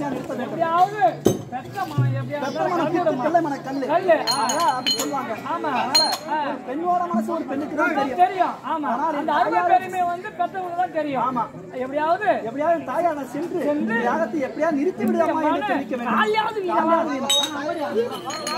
முழுமையாக நிறுத்த வேண்டும் எப்படியாவது பெத்த மனம் எப்படியாவது பெத்தமன தீர்த்த பிள்ளைமன கல்லு கல்லு, ஆ. அதனால அப்படி சொல்லுவாங்க ஆமா. அதனால ஒரு பெண்ணோட மனசு ஒரு பெண்ணுக்கு தான் தெரியும் தெரியும் ஆமா அந்த அருமை பெருமை வந்து பெத்தவங்களுக்கு தான் தெரியும் ஆமா. எப்படியாவது எப்படியாவது தாயான சென்று யாகத்தை எப்படியாவது நிறுத்தி விடாமா என்று தெரிவிக்க வேண்டும் காலையாவது வீரமா. காலையாவது வீரமா.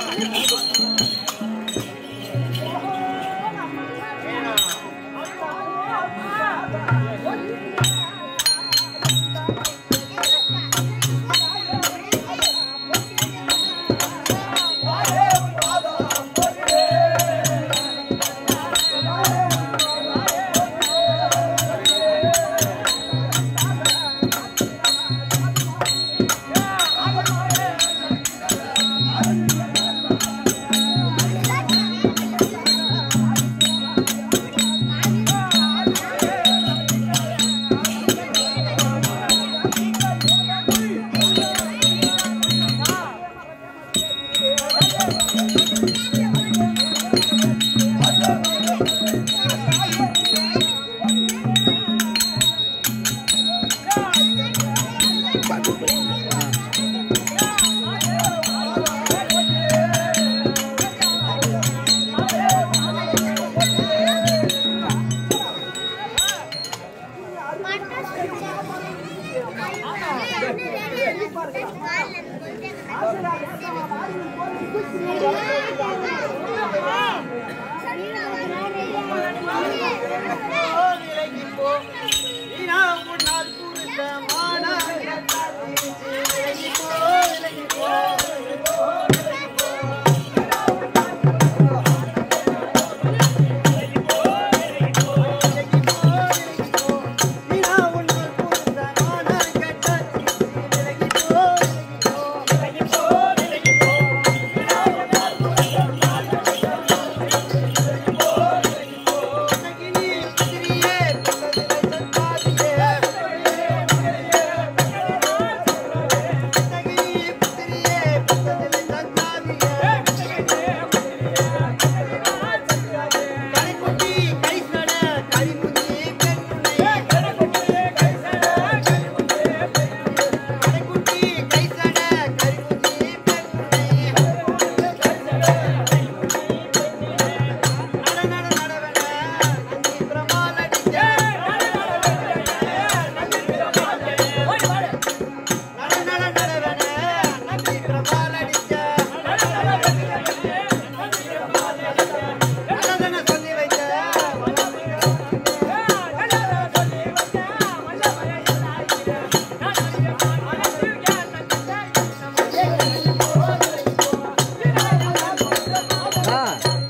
ஆ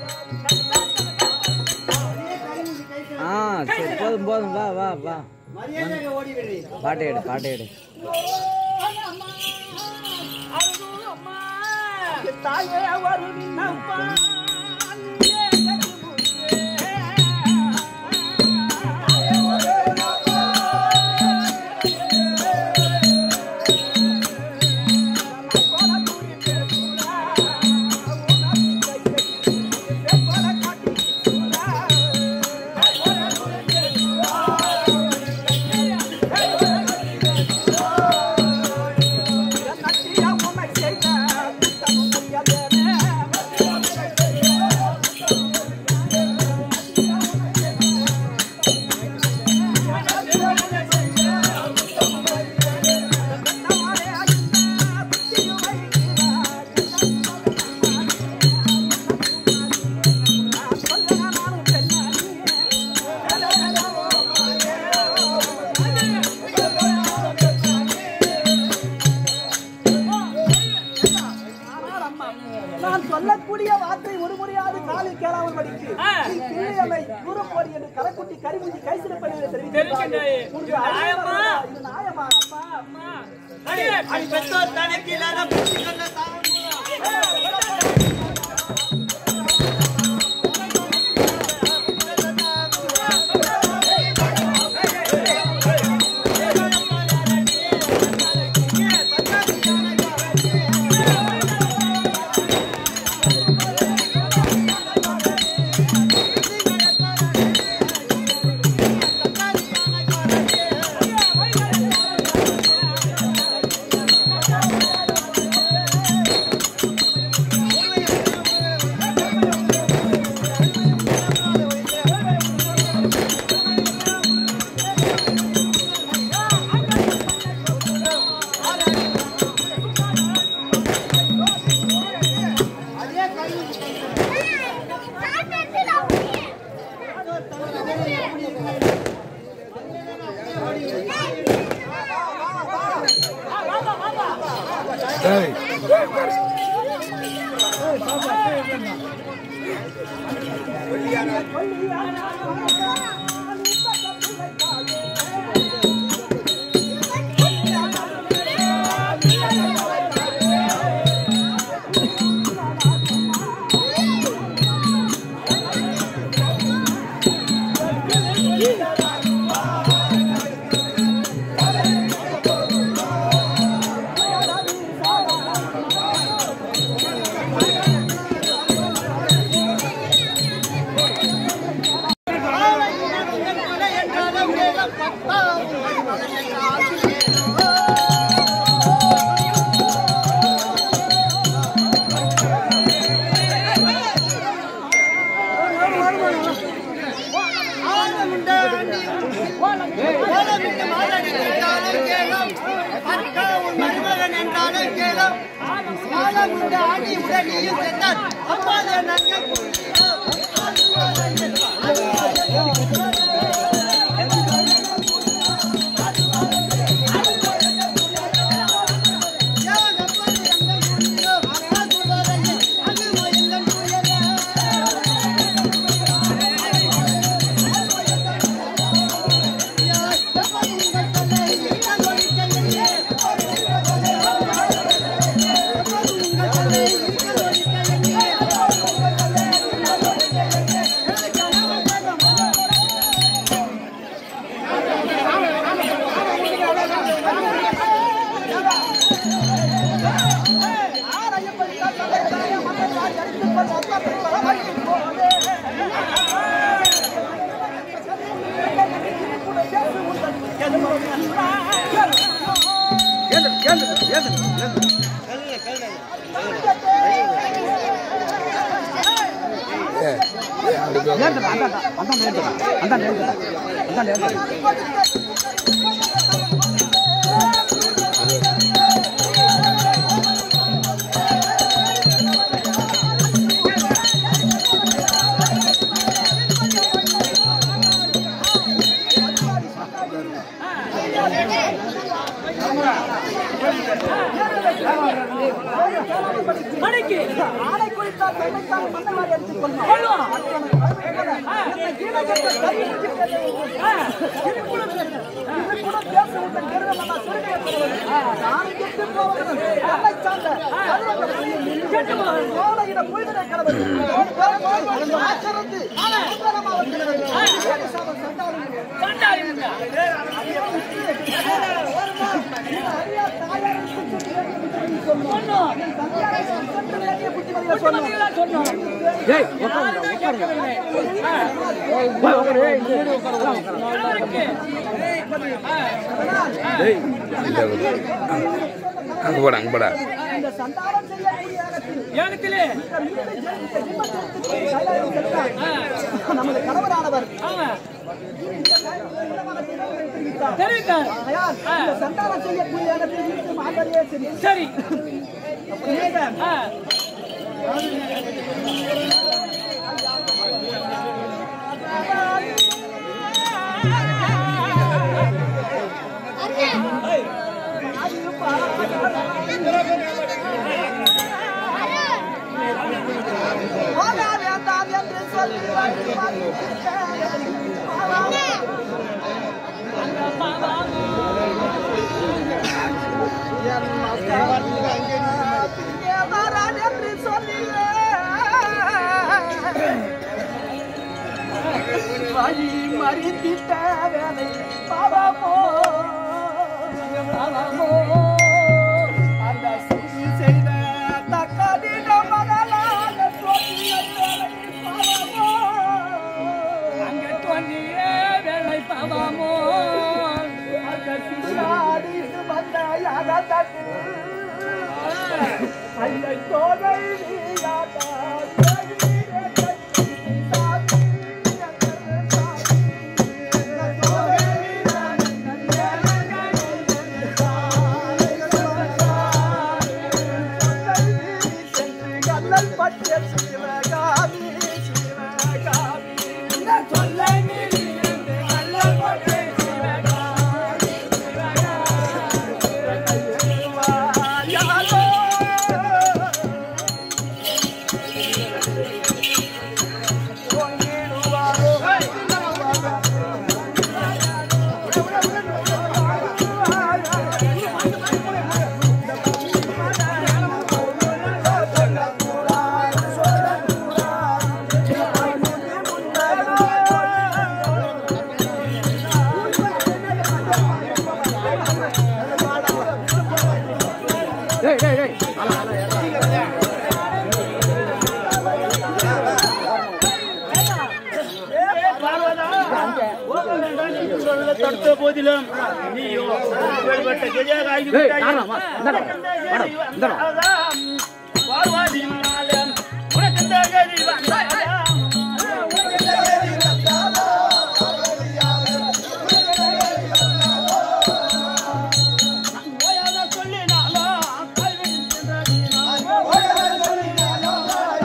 ஆ சரி போதும் போதும் வா வா வா பாட்டை எடு பாட்டை எடு தாயே வருவினப்பா நான் சொல்லக்கூடிய வார்த்தை ஒரு முறையாவது காலில் கேளாமல் படிக்கு நீ பிள்ளையமை குருப்போடி என்று கரக்குட்டி கரிமுஞ்சி கைசிறப்பதை தெரிவிக்கின்றாயே. தெரிவிக்கின்றாய் இது நியாயமா? இது நியாயமா அப்பா அம்மா அடியே, ஆ மணிக்கு ஆடை குறித்தால் பெண்ணைத்தான் மன்னவாடி எடுத்துக் கொள்ளும் கொள்ளும். ஆ. என்னை கீழகத்த கல்வி முடிக்கிறது. ஆ. இது கூட இது கூட பேச உள்ள கருதமன்னா சிறுகை என்பவர். நான் கெட்டு போவதும் என்னை சார்ந்த கெட்டு போவது. கோடையிட புய்தனை கடவுள். கோடி பெருமாள் ஆச்சரித்து சுந்தரமாக திகழ்வது. இப்படி சாம சண்டாளி. சண்டாளி முண்டா. இந்த அரியா தாயாரை சுற்றி சொல்லி சொன்னோம். சொன்னோம். என் தந்தையாரை சுற்றி வேண்டிய புத்திமதிகளை சொன்னோம். புத்திமதிகளா சொன்னோம். யாருமே கேட்கவில்லை. ஆ. கணவருக்கு. அங்க போடா அங்க போடா இந்த சண்டாளம் செய்யக்கூடிய இடத்தில் ஏகத்திலே இந்த மீது ஜெயித்த ஜிம்மத்திற்கு கைலாயம் சென்றார். ஆ. நமது கணவரானவர் ஆமா இந்த இடமனத்தை தெரிவித்தார். தெரிவித்தார் ஆகையால் ஆ. இந்த சண்டாளம் செய்யக்கூடிய இடத்தில் இருந்து மாண்டறியே சரி சரி அப்படியே ஆ. போக வேண்டாம் என்று சொல்லி வழி வந்துவிட்டேன். என் மகன் இங்கே வரான் என்று சொல்லியே வழி மறித்திட்ட வேலை பாவமோ பாவமோ அந்த சுதி செய்த தக்கதிட மகளாக சொல்லிய வேலை பாவமோ அங்கே தோன்றிய வேலை பாவாமோ அந்த சிசாடிட்டு வந்த யாகத்தட்டு ஐயை தோகை நீயாதா பச்சை சிவகாமி சிவகாமி சொல்ல யாரோ தடுத்த போதிலும் நீயோ வேறுபட்ட கெஜாக ஆகிவிட்டாய் பார்வாதியினாலும் உனக்கு இந்த கதி வந்தாயா ஓயாத சொல்லினாலும் கல்வி சென்றதினால் ஓயாத சொல்லினாலும்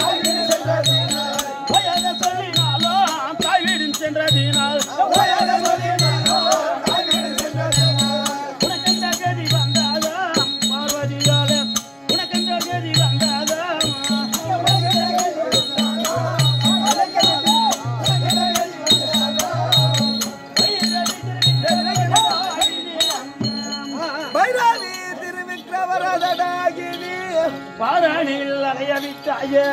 தாய் வீடு சென்றதினால் உனக்கு இந்த கதி வந்தாதா பார்வதியால உனக்கு இந்த கதி வந்தாதா பைராவி திருவிக்கிரவரதடாகினி பாராணியில் அலைய விட்டாயே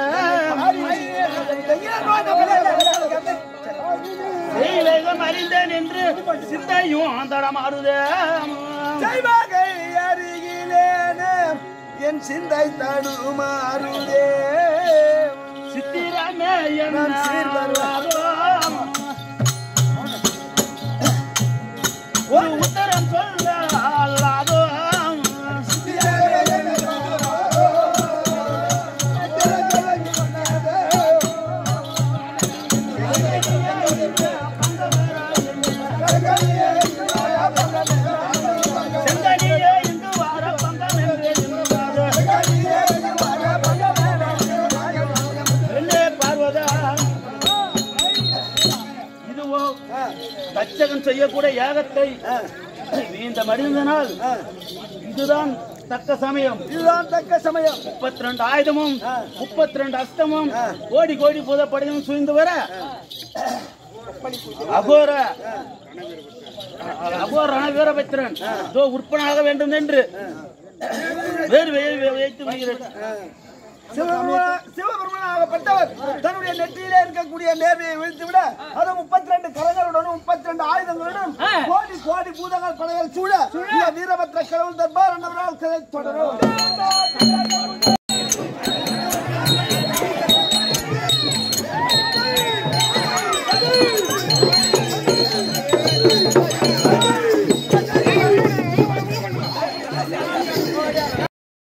தெய்வீகம் அறிந்தேன் என்று சிந்தையும் தடமாறுதே செய்வகை அருகிலேனே என் சிந்தை தடுமாறுதே சித்திரமே என்ன நான் சீர்வருவாரோ. ஒரு உத்தரம் சொல்ல அல்லாதோ செங்கனியே இங்கு வார பங்கம் என்று எண்ணுவாரோ. என்னே பார்வதா இதுவோ தச்சகன் செய்யக்கூட யாகத்தை இந்த மடிந்தனால் இதுதான் தக்க சமயம் இதுதான் தக்க சமயம் முப்பத்தி ரெண்டு ஆயுதமும் முப்பத்தி ரெண்டு அஸ்தமும் கோடி கோடி பூதப்படையும் சூழ்ந்து வர அகோர அகோர ரணவீரபத்திரன் இதோ உற்பனாக வேண்டும் என்று வேறு வைத்து விடுகிறேன் சிவபெருமா- சிவபெருமானாகப்பட்டவர் தன்னுடைய நெற்றியிலே இருக்கக்கூடிய நேர்மையை வீழ்த்து விட அது முப்பத்தி ரெண்டு கரங்களுடனும் முப்பத்தி ரெண்டு ஆயுதங்களுடன் கோடி கோடி பூதங்கள் படைகள் சூழ இந்த வீரபத்ர கடவுள் தர்பார் என்ற கதை தொடரும்